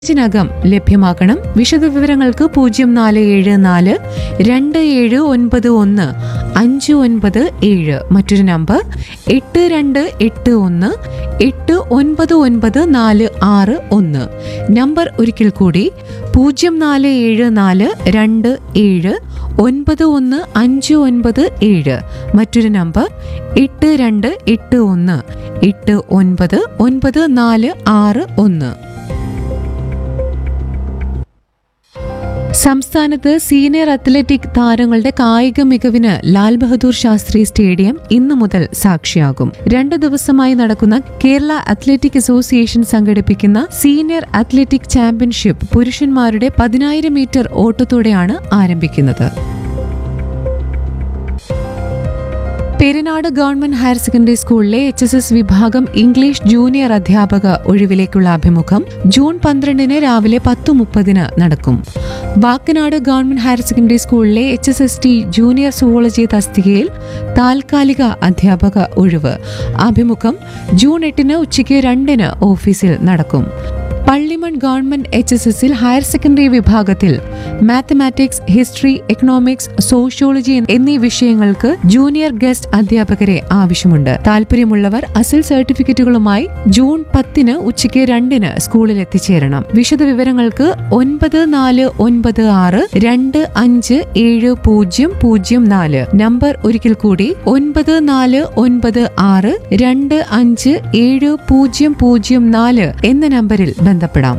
ിനകം ലഭ്യമാക്കണം വിശദവിവരങ്ങൾക്ക് പൂജ്യം നാല് ഏഴ് നാല് രണ്ട് ഏഴ് ഒൻപത് ഒന്ന് അഞ്ച് ഒൻപത് ഏഴ് മറ്റൊരു നമ്പർ എട്ട് രണ്ട് എട്ട് ഒന്ന് എട്ട് ഒൻപത് ഒൻപത് നാല് ആറ് ഒന്ന് നമ്പർ ഒരിക്കൽ കൂടി പൂജ്യം നാല് ഏഴ് നാല് രണ്ട് ഏഴ് ഒൻപത് ഒന്ന് അഞ്ച് ഒൻപത് ഏഴ് മറ്റൊരു നമ്പർ എട്ട് രണ്ട് എട്ട് ഒന്ന് എട്ട് ഒൻപത് ഒൻപത് നാല് ആറ് ഒന്ന് സംസ്ഥാനത്ത് സീനിയർ അത്ലറ്റിക് താരങ്ങളുടെ കായിക മികവിന് ലാൽ ബഹദൂർ ശാസ്ത്രി സ്റ്റേഡിയം ഇന്നു മുതൽ സാക്ഷിയാകും രണ്ടു ദിവസമായി നടക്കുന്ന കേരള അത്ലറ്റിക് അസോസിയേഷൻ സംഘടിപ്പിക്കുന്ന സീനിയർ അത്ലറ്റിക് ചാമ്പ്യൻഷിപ്പ് പുരുഷന്മാരുടെ പതിനായിരം മീറ്റർ ഓട്ടത്തോടെയാണ് ആരംഭിക്കുന്നത് പെരിനാട് ഗവൺമെന്റ് ഹയർ സെക്കൻഡറി സ്കൂളിലെ എച്ച് എസ് എസ് വിഭാഗം ഇംഗ്ലീഷ് ജൂനിയർ അധ്യാപക ഒഴിവിലേക്കുള്ള അഭിമുഖം ജൂൺ പന്ത്രണ്ടിന് രാവിലെ പത്ത് മുപ്പതിന് നടക്കും വാക്കനാട് ഗവൺമെന്റ് ഹയർ സെക്കൻഡറി സ്കൂളിലെ H S S T junior zoology തസ്തികയിൽ താൽക്കാലിക അധ്യാപക ഒഴിവ് അഭിമുഖം ജൂൺ എട്ടിന് ഉച്ചയ്ക്ക് രണ്ടിന് ഓഫീസിൽ നടക്കും പള്ളിമൺ ഗവൺമെന്റ് എച്ച് എസ് എസിൽ ഹയർ സെക്കൻഡറി വിഭാഗത്തിൽ മാത്തമാറ്റിക്സ് ഹിസ്റ്ററി എക്കണോമിക്സ് സോഷ്യോളജി എന്നീ വിഷയങ്ങൾക്ക് ജൂനിയർ ഗസ്റ്റ് അധ്യാപകരെ ആവശ്യമുണ്ട് താല്പര്യമുള്ളവർ അസിൽ സർട്ടിഫിക്കറ്റുകളുമായി ജൂൺ പത്തിന് ഉച്ചയ്ക്ക് രണ്ടിന് സ്കൂളിൽ എത്തിച്ചേരണം വിശദവിവരങ്ങൾക്ക് ഒൻപത് നാല് ഒൻപത് ആറ് രണ്ട് അഞ്ച് ഏഴ് പൂജ്യം പൂജ്യം നാല് നമ്പർ ഒരിക്കൽ കൂടി ഒൻപത് നാല് ഒൻപത് ആറ് രണ്ട് അഞ്ച് ഏഴ് പൂജ്യം പൂജ്യം നാല് എന്ന നമ്പറിൽ ബന്ധപ്പെടാം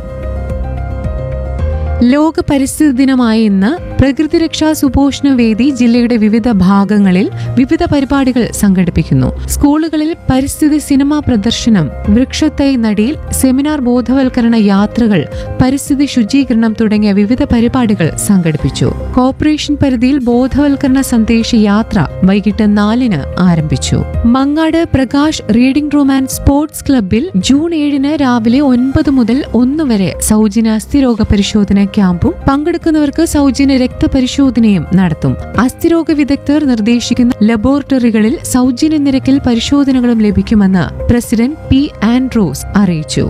ലോക പരിസ്ഥിതി ദിനമായ ഇന്ന് പ്രകൃതി രക്ഷാ സുപോഷണ വേദി ജില്ലയുടെ വിവിധ ഭാഗങ്ങളിൽ വിവിധ പരിപാടികൾ സംഘടിപ്പിക്കുന്നു സ്കൂളുകളിൽ പരിസ്ഥിതി സിനിമാ പ്രദർശനം വൃക്ഷത്തൈ നടിയിൽ സെമിനാർ ബോധവൽക്കരണ യാത്രകൾ പരിസ്ഥിതി ശുചീകരണം തുടങ്ങിയ വിവിധ പരിപാടികൾ സംഘടിപ്പിച്ചു കോർപ്പറേഷൻ പരിധിയിൽ ബോധവൽക്കരണ സന്ദേശ യാത്ര വൈകിട്ട് നാലിന് ആരംഭിച്ചു Mangad Prakash reading room and sports ക്ലബിൽ ജൂൺ ഏഴിന് രാവിലെ ഒൻപത് മുതൽ ഒന്ന് വരെ സൗജന്യ അസ്ഥിരോഗ പരിശോധന ക്യാമ്പും പങ്കെടുക്കുന്നവർക്ക് സൗജന്യ രക്തപരിശോധനയും നടത്തും അസ്ഥിരോഗ വിദഗ്ധർ നിർദ്ദേശിക്കുന്ന ലബോറട്ടറികളിൽ സൗജന്യ നിരക്കിൽ പരിശോധനകളും ലഭിക്കുമെന്ന് പ്രസിഡന്റ് പി ആൻഡ്രോസ് അറിയിച്ചു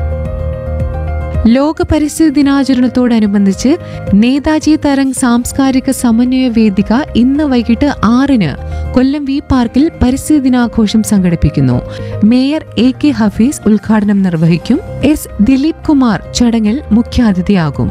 ലോക പരിസ്ഥിതി ദിനാചരണത്തോടനുബന്ധിച്ച് നേതാജി തരംഗ് സാംസ്കാരിക സമന്വയ വേദിക ഇന്ന് വൈകിട്ട് ആറിന് കൊല്ലം വി പാർക്കിൽ പരിസ്ഥിതി ദിനാഘോഷം സംഘടിപ്പിക്കുന്നു മേയർ എ കെ ഹഫീസ് ഉദ്ഘാടനം നിർവഹിക്കും എസ് ദിലീപ് കുമാർ ചടങ്ങിൽ മുഖ്യാതിഥിയാകും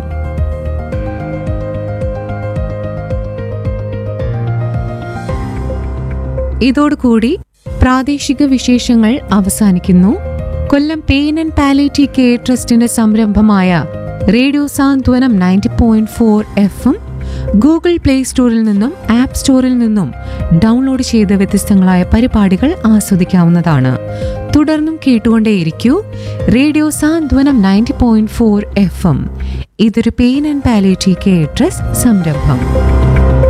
ഇതോടുകൂടി പ്രാദേശിക വിശേഷങ്ങൾ അവസാനിക്കുന്നു Kollam pain and palliative care ട്രസ്റ്റിന്റെ സംരംഭമായ radio Santhwanam ninety point four എഫും ഗൂഗിൾ പ്ലേ സ്റ്റോറിൽ നിന്നും ആപ്പ് സ്റ്റോറിൽ നിന്നും ഡൗൺലോഡ് ചെയ്ത വ്യത്യസ്തങ്ങളായ പരിപാടികൾ ആസ്വദിക്കാവുന്നതാണ് തുടർന്നും കേട്ടുകൊണ്ടേയിരിക്കൂ radio Santhwanam ninety point four F M ഇതൊരു pain and palliative care trust സംരംഭം